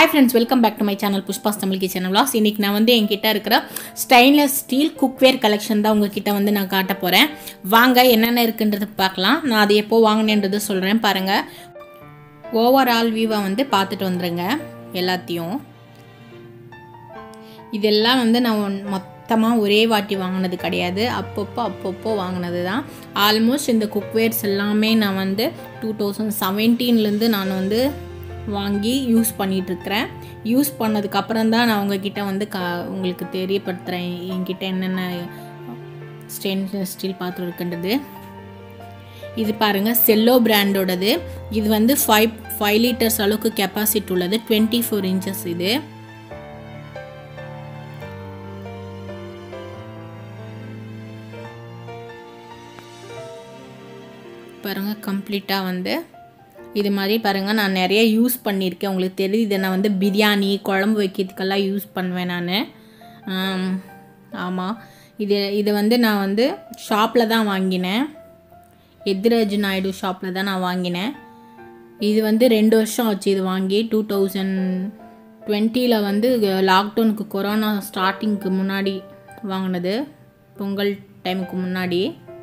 hi friends welcome back to my channel Pushpa's Tamil kitchen vlogs இன்னைக்கு நான் வந்து என்கிட்ட இருக்கிற ஸ்டெயின்லெஸ் ஸ்டீல் குக்வேர் கலெக்ஷன் தான் உங்ககிட்ட வந்து நான் காட்ட போகிறேன் வாங்க என்னென்ன இருக்குன்றது பார்க்கலாம் நான் அது எப்போ வாங்கினேன்றது சொல்கிறேன் பாருங்கள் ஓவரால் வியூவை வந்து பார்த்துட்டு வந்துடுங்க எல்லாத்தையும் இதெல்லாம் வந்து நான் ஒன்- மொத்தமாக ஒரே வாட்டி வாங்கினது கிடையாது அப்பப்போ அப்பப்போ வாங்கினது தான் ஆல்மோஸ்ட் இந்த குக்வேர்ஸ் எல்லாமே நான் வந்து டூ தௌசண்ட் செவன்டீன்லேருந்து நான் வந்து வாங்கி யூஸ் பண்ணிகிட்ருக்கிறேன் யூஸ் பண்ணதுக்கப்புறம் தான் நான் உங்ககிட்ட வந்து க உங்களுக்கு தெரியப்படுத்துகிறேன் என்கிட்ட என்னென்ன ஸ்டெயின்லெஸ் ஸ்டீல் பாத்திரம் இருக்குன்றது இது பாருங்கள் செல்லோ பிராண்டோடது இது வந்து ஃபைவ் ஃபைவ் லிட்டர்ஸ் அளவுக்கு கெப்பாசிட்டி உள்ளது டுவெண்ட்டி ஃபோர் இன்ச்சஸ் இது பாருங்கள் கம்ப்ளீட்டாக வந்து இது மாதிரி பாருங்கள் நான் நிறைய யூஸ் பண்ணியிருக்கேன் உங்களுக்கு தெரியுது இதை நான் வந்து பிரியாணி குழம்பு வைக்கிறதுக்கெல்லாம் யூஸ் பண்ணுவேன் நான் ஆமாம் இது இது வந்து நான் வந்து ஷாப்பில் தான் வாங்கினேன் எத்ராஜ் நாயுடு ஷாப்பில் தான் நான் வாங்கினேன் இது வந்து ரெண்டு வருஷம் ஆச்சு இது வாங்கி டூ தௌசண்ட் டுவெண்ட்டியில் வந்து லாக்டவுனுக்கு கொரோனா ஸ்டார்டிங்க்கு முன்னாடி வாங்கினது பொங்கல் டைமுக்கு முன்னாடி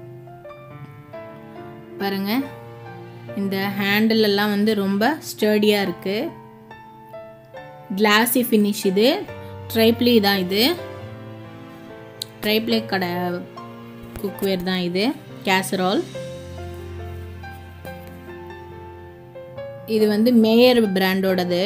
பாருங்க இந்த ஹேண்டில் எல்லாம் வந்து ரொம்ப ஸ்டர்டியாக இருக்குது கிளாஸி ஃபினிஷ் இது ட்ரைப்ளி தான் இது ட்ரைப்ளே கடை குக்வேர் தான் இது கேசரோல் இது வந்து மேயர் பிராண்டோடது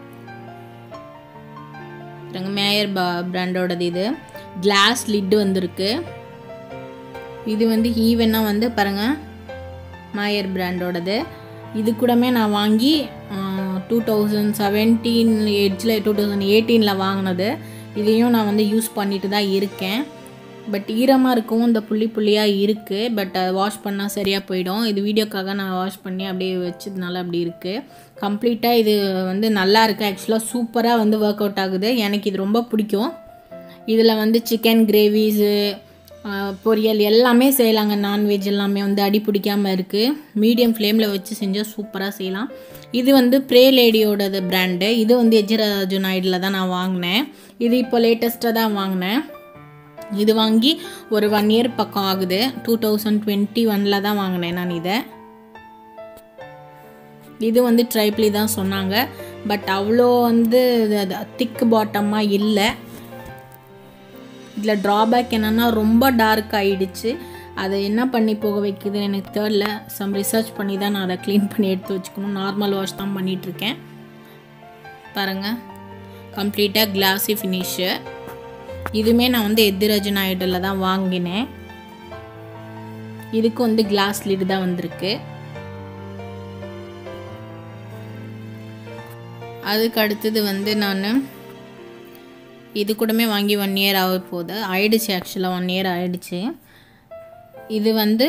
பாருங்க, மேயர் பிராண்டோடது இது கிளாஸ் லிட்டு வந்திருக்கு இது வந்து ஈவனாக வந்து பாருங்க மாயர் பிராண்டோடது இது கூடமே நான் வாங்கி டூ தௌசண்ட் செவன்டீன் எட்ஜில் டூ தௌசண்ட் எயிட்டீனில் வாங்கினது இதையும் நான் வந்து யூஸ் பண்ணிட்டு தான் இருக்கேன் பட் ஈரமாக இருக்கவும் இந்த புள்ளி புள்ளியாக இருக்குது பட் வாஷ் பண்ணால் சரியாக போயிடும் இது வீடியோக்காக நான் வாஷ் பண்ணி அப்படியே வச்சதுனால அப்படி இருக்குது கம்ப்ளீட்டாக இது வந்து நல்லா இருக்குது ஆக்சுவலாக சூப்பராக வந்து ஒர்க் அவுட் ஆகுது எனக்கு இது ரொம்ப பிடிக்கும் இதில் வந்து சிக்கன் கிரேவிஸு பொரியல் எல்லாமே செய்யலாங்க நான்வெஜ் எல்லாமே வந்து அடி பிடிக்காமல் இருக்குது மீடியம் ஃப்ளேமில் வச்சு செஞ்சால் சூப்பராக செய்யலாம் இது வந்து ப்ரே லேடியோடது பிராண்டு இது வந்து எஜ்ராஜு நாயுடில் தான் நான் வாங்கினேன் இது இப்போ லேட்டஸ்ட்டாக தான் வாங்கினேன் இது வாங்கி ஒரு ஒன் இயர் பக்கம் ஆகுது டூ தௌசண்ட் டுவெண்ட்டி ஒனில் தான் வாங்கினேன் நான் இதை இது வந்து ட்ரைப்ளி தான் சொன்னாங்க பட் அவ்வளோ வந்து திக் பாட்டமாக இல்லை இதில் ட்ராபேக் என்னென்னா ரொம்ப டார்க் ஆயிடுச்சு அதை என்ன பண்ணி போக வைக்குதுன்னு எனக்கு தெரில சம் ரிசர்ச் பண்ணி தான் நான் அதை க்ளீன் பண்ணி எடுத்து வச்சுக்கணும் நார்மல் வாஷ் தான் பண்ணிகிட்ருக்கேன் பாருங்கள் கம்ப்ளீட்டாக கிளாஸி ஃபினிஷு இதுவுமே நான் வந்து எத்திராஜ் நாயுடில் தான் வாங்கினேன் இதுக்கு வந்து கிளாஸ் லிட் தான் வந்திருக்கு அதுக்கு அடுத்தது வந்து நான் இது கூடமே வாங்கி ஒன் இயர் ஆக போகுது ஆயிடுச்சு ஆக்சுவலாக ஒன் இயர் ஆயிடுச்சு இது வந்து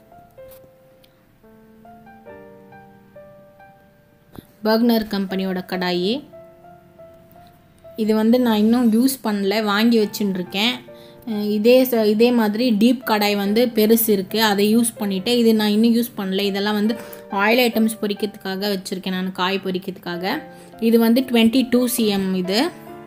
பர்க்னர் கம்பெனியோட கடாயி இது வந்து நான் இன்னும் யூஸ் பண்ணல வாங்கி வச்சுன்னு இருக்கேன் அஹ் இதே ச- இதே மாதிரி டீப் கடாய் வந்து பெருசு இருக்குது அதை யூஸ் பண்ணிவிட்டு இது நான் இன்னும் யூஸ் பண்ணல இதெல்லாம் வந்து ஆயில் ஐட்டம்ஸ் பொரிக்கிறதுக்காக வச்சுருக்கேன் நான் காய் பொரிக்கிறதுக்காக இது வந்து டுவெண்ட்டி டூ சிஎம் இது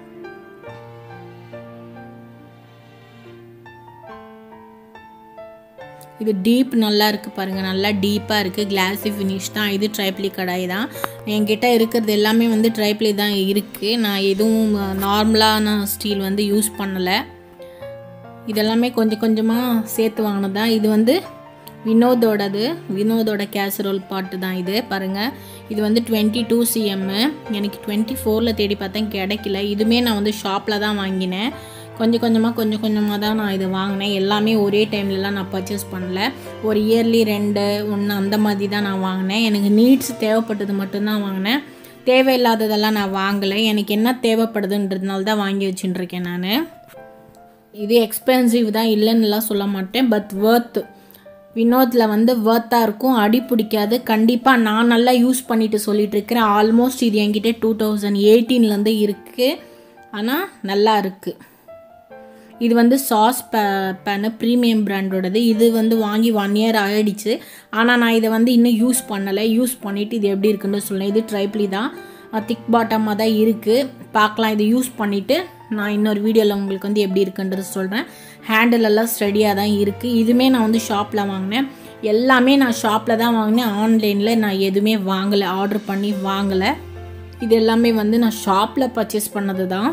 இது டீப் நல்லா இருக்குது பாருங்கள் நல்லா டீப்பாக இருக்குது கிளாஸி ஃபினிஷ் தான் இது ட்ரைப்ளி கடாய் தான் என்கிட்ட இருக்கிறது எல்லாமே வந்து ட்ரைப்ளி தான் இருக்குது நான் எதுவும் நார்மலான ஸ்டீல் வந்து யூஸ் பண்ணலை இதெல்லாமே கொஞ்சம் கொஞ்சமாக சேர்த்து வாங்கினது தான் இது வந்து வினோதோடது வினோதோட கேசரோல் பாட்டு தான் இது பாருங்கள் இது வந்து டுவெண்ட்டி டூ சிஎம்மு எனக்கு டுவெண்ட்டி ஃபோரில் தேடி பார்த்தேன் கிடைக்கல இதுவுமே நான் வந்து ஷாப்பில் தான் வாங்கினேன் கொஞ்சம் கொஞ்சமாக கொஞ்சம் கொஞ்சமாக தான் நான் இது வாங்கினேன் எல்லாமே ஒரே டைம்லலாம் நான் பர்ச்சேஸ் பண்ணல ஒரு இயர்லி ரெண்டு ஒன்று அந்த மாதிரி தான் நான் வாங்கினேன் எனக்கு நீட்ஸ் தேவைப்பட்டது மட்டும்தான் வாங்கினேன் தேவையில்லாததெல்லாம் நான் வாங்கலை எனக்கு என்ன தேவைப்படுதுன்றதுனால தான் வாங்கி வச்சுட்டு இருக்கேன் நான் இது எக்ஸ்பென்சிவ் தான் இல்லைன்னுலாம் சொல்ல மாட்டேன் பட் ஒர்த் வினோத்தில் வந்து ஒர்த்தாக இருக்கும் அடி பிடிக்காது கண்டிப்பாக நான் நல்லா யூஸ் பண்ணிட்டு சொல்லிட்டு இருக்கிறேன் ஆல்மோஸ்ட் இது என்கிட்ட டூ தௌசண்ட் எயிட்டீன்லேருந்து இருக்குது ஆனால் நல்லா இருக்குது இது வந்து சாஸ் பே பேனு ப்ரீமியம் பிராண்டோடது இது வந்து வாங்கி ஒன் இயர் ஆகிடுச்சு ஆனால் நான் இதை வந்து இன்னும் யூஸ் பண்ணலை யூஸ் பண்ணிவிட்டு இது எப்படி இருக்குன்னு சொல்லேன் இது ட்ரைப்ளி தான் திக் பாட்டமாக தான் இருக்குது பார்க்கலாம் இதை யூஸ் பண்ணிவிட்டு நான் இன்னொரு வீடியோவில் உங்களுக்கு வந்து எப்படி இருக்குன்றது சொல்கிறேன் ஹேண்டில் எல்லாம் ஸ்டடியாக தான் இருக்குது இதுவுமே நான் வந்து ஷாப்பில் வாங்கினேன் எல்லாமே நான் ஷாப்பில் தான் வாங்கினேன் ஆன்லைனில் நான் எதுவுமே வாங்கலை ஆர்டர் பண்ணி வாங்கலை இது எல்லாமே வந்து நான் ஷாப்பில் பர்ச்சேஸ் பண்ணது தான்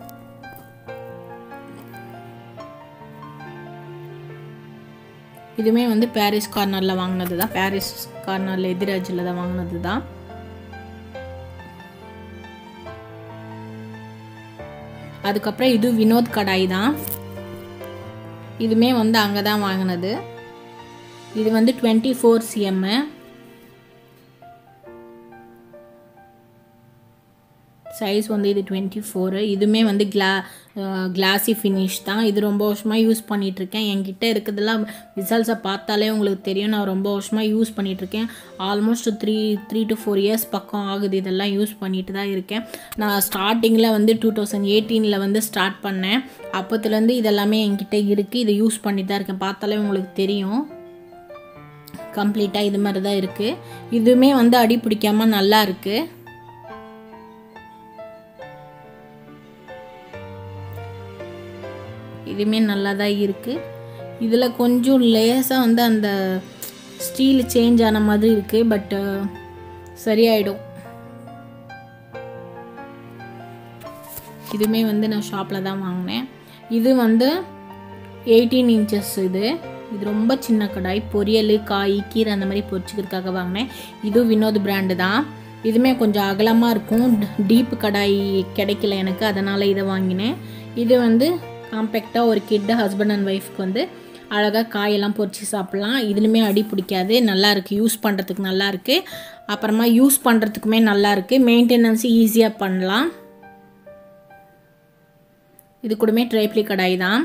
இதுவுமே வந்து பாரிஸ் கார்னரில் வாங்கினது தான் பாரிஸ் கார்னரில் எதிராஜில் தான் வாங்கினது தான் அதுக்கப்புறம் இது வினோத் கடாய் தான் இதுவுமே வந்து அங்கே தான் வாங்கினது இது வந்து டுவெண்ட்டி ஃபோர் சிஎம்மு சைஸ் வந்து இது டுவெண்ட்டி ஃபோரு இதுவுமே வந்து கிளா கிளாஸி ஃபினிஷ் தான் இது ரொம்ப வருஷமாக யூஸ் பண்ணிகிட்ருக்கேன் என்கிட்ட இருக்கிறதெல்லாம் ரிசல்ட்ஸை பார்த்தாலே உங்களுக்கு தெரியும் நான் ரொம்ப வருஷமாக யூஸ் பண்ணிகிட்ருக்கேன் almost three three to four years பக்கம் ஆகுது இதெல்லாம் யூஸ் பண்ணிட்டு தான் இருக்கேன் நான் ஸ்டார்டிங்கில் வந்து டூ தௌசண்ட் எயிட்டீனில் வந்து ஸ்டார்ட் பண்ணேன் அப்போத்துலேருந்து இதெல்லாமே என்கிட்ட இருக்குது இதை யூஸ் பண்ணிட்டு தான் இருக்கேன் பார்த்தாலே உங்களுக்கு தெரியும் கம்ப்ளீட்டாக இது மாதிரி தான் இருக்குது இதுவுமே வந்து அடி பிடிக்காமல் நல்லா இருக்குது இதுவுமே நல்லா தான் இருக்குது இதில் கொஞ்சம் லேசாக வந்து அந்த ஸ்டீல் சேஞ்ச் ஆன மாதிரி இருக்குது பட்டு சரியாயிடும் இதுவுமே வந்து நான் ஷாப்பில் தான் வாங்கினேன் இது வந்து எயிட்டீன் இன்ச்சஸ் இது இது ரொம்ப சின்ன கடாய் பொரியல் காய் கீரை அந்த மாதிரி பொரிச்சுக்கிறதுக்காக வாங்கினேன் இதுவும் வினோத் பிராண்டு தான் இதுவுமே கொஞ்சம் அகலமாக இருக்கும் டீப் கடாய் கிடைக்கல எனக்கு அதனால் இதை வாங்கினேன் இது வந்து காம்பேக்டாக ஒரு கிட்டு ஹஸ்பண்ட் அண்ட் ஒய்ஃப்க்கு வந்து அழகாக காயெல்லாம் பொரிச்சு சாப்பிட்லாம் இதுலையுமே அடி பிடிக்காது நல்லா இருக்குது யூஸ் பண்ணுறதுக்கு நல்லா இருக்குது அப்புறமா யூஸ் பண்ணுறதுக்குமே நல்லா இருக்குது மெயின்டெனன்ஸ் ஈஸியாக பண்ணலாம் இது கூடமே ட்ரைப்ளி கடாய் தான்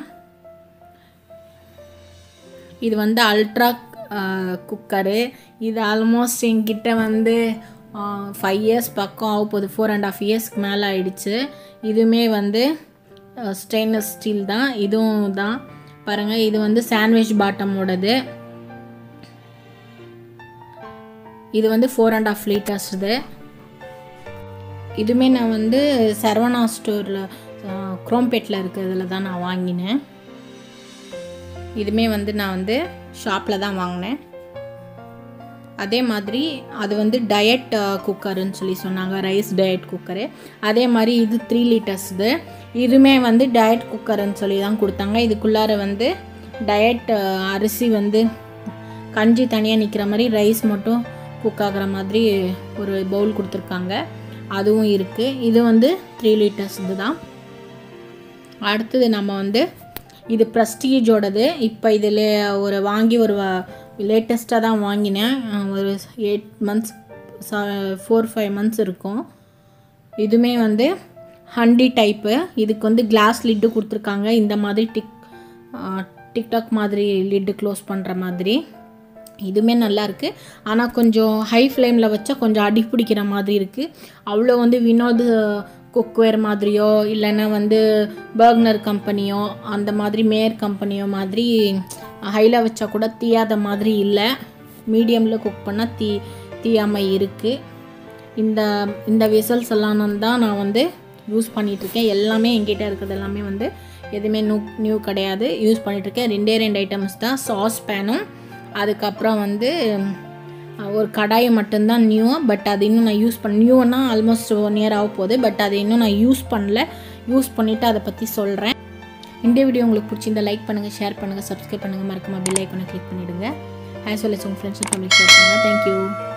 இது வந்து அல்ட்ரா குக்கரு இது ஆல்மோஸ்ட் என்கிட்ட வந்து ஃபைவ் இயர்ஸ் பக்கம் ஆக போகுது ஃபோர் அண்ட் ஆஃப் இயர்ஸ்க்கு மேலே ஆயிடுச்சு இதுவுமே வந்து ஸ்டெயின்லெஸ் ஸ்டீல் தான் இதுவும் தான் பாருங்கள் இது வந்து சாண்ட்விச் பாட்டமோடது இது வந்து ஃபோர் அண்ட் ஆஃப் லிட்டர்ஸ் இது இதுவுமே நான் வந்து சரவணா ஸ்டோரில் குரோம்பேட்டில் இருக்கிறதுல தான் நான் வாங்கினேன் இதுவுமே வந்து நான் வந்து ஷாப்பில் தான் வாங்கினேன் அதே மாதிரி அது வந்து டயட் குக்கருன்னு சொல்லி சொன்னாங்க ரைஸ் டயட் குக்கரு அதே மாதிரி இது த்ரீ லிட்டர்ஸ் இது இதுவுமே வந்து டயட் குக்கருன்னு சொல்லி தான் கொடுத்தாங்க இதுக்குள்ளார வந்து டயட் அரிசி வந்து கஞ்சி தனியாக நிற்கிற மாதிரி ரைஸ் மட்டும் குக் ஆகிற மாதிரி ஒரு பவுல் கொடுத்துருக்காங்க அதுவும் இருக்குது இது வந்து த்ரீ லிட்டர்ஸ் இது தான் அடுத்தது நம்ம வந்து இது ப்ரஸ்டீஜோடது இப்போ இதில் ஒரு வாங்கி ஒரு லேட்டஸ்ட்டாக தான் வாங்கினேன் ஒரு eight months four five months இருக்கும் இதுவுமே வந்து ஹண்டி டைப்பு இதுக்கு வந்து கிளாஸ் லிட்டு கொடுத்துருக்காங்க இந்த மாதிரி டிக் டிக்டாக் மாதிரி லிட்டு க்ளோஸ் பண்ணுற மாதிரி இதுவுமே நல்லா இருக்குது ஆனால் கொஞ்சம் ஹை ஃப்ளேமில் வச்சா கொஞ்சம் அடி பிடிக்கிற மாதிரி இருக்குது அவ்வளோ வந்து வினோத் குக்வேர் மாதிரியோ இல்லைன்னா வந்து பர்க்னர் கம்பெனியோ அந்த மாதிரி மேயர் கம்பெனியோ மாதிரி ஹையில் வச்சா கூட தீயாத மாதிரி இல்லை மீடியமில் குக் பண்ணால் தீ தீயாமல் இருக்குது இந்த இந்த விசல்ஸ் எல்லாம் தான் நான் வந்து யூஸ் பண்ணிகிட்ருக்கேன் எல்லாமே என்கிட்ட இருக்கிறது எல்லாமே வந்து எதுவுமே நியூ நியூ கிடையாது யூஸ் பண்ணிகிட்ருக்கேன் ரெண்டே ரெண்டு ஐட்டம்ஸ் தான் சாஸ் பேனும் அதுக்கப்புறம் வந்து ஒரு கடாயை மட்டும்தான் நியூ பட் அது இன்னும் நான் யூஸ் பண்ண நியூன்னா ஆல்மோஸ்ட் ஒன் இயர் ஆக போகுது பட் அதை இன்னும் நான் யூஸ் பண்ணல யூஸ் பண்ணிவிட்டு அதை பற்றி சொல்கிறேன் இந்த வீடியோ உங்களுக்கு பிடிச்சிருந்தா லைக் பண்ணுங்கள் ஷேர் பண்ணுங்கள் சப்ஸ்கிரைப் பண்ணுங்கள் மறக்காம பெல் ஐக்கனை கிளிக் பண்ணிவிடுங்க ஆஸ் வெல் அஸ் உங்கள் ஃப்ரெண்ட்ஸ் ஃபேமிலி ஷேர் பண்ணுங்கள் தேங்க்யூ